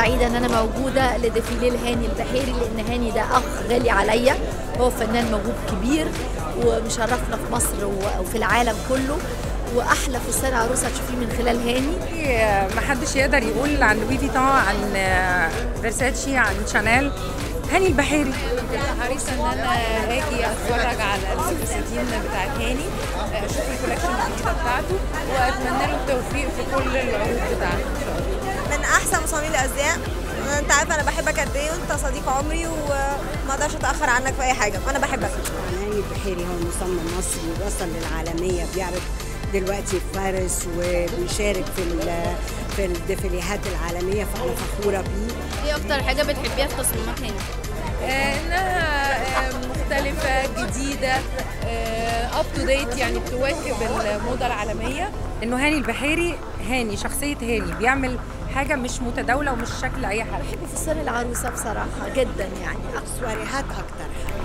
سعيده ان انا موجوده لديفيليه الهاني البحيري لان هاني ده اخ غالي عليا هو فنان موهوب كبير ومشرفنا في مصر و- وفي العالم كله واحلى فستان عروسه هتشوفيه من خلال هاني ما حدش يقدر يقول عن لوي فيتون عن آه، فيرساتشي عن شانيل هاني البحيري كنت حريصه ان انا اجي اتفرج على الفساتين بتاعت هاني اشوف الكولكشن الجديده بتاعته واتمنى له التوفيق في كل العروض بتاعته ان شاء الله من احسن مصممين الازياء انت عارف انا بحبك قد ايه وانت صديق عمري وما اقدرش اتاخر عنك في اي حاجه وانا بحبك هاني البحيري هو مصمم مصري وصل للعالمية بيعرض دلوقتي في باريس وبيشارك في ال- في الديفيليهات العالمية فأنا فخورة بيه ايه اكتر حاجه بتحبيها في تصميمات هاني آه، انها آه، مختلفه جديده اب تو ديت يعني بتواكب الموضه العالميه انه هاني البحيري هاني شخصيه هاني بيعمل حاجه مش متداوله ومش شكل اي حد بحب فستان العروسه بصراحه جدا يعني سواريهات أكتر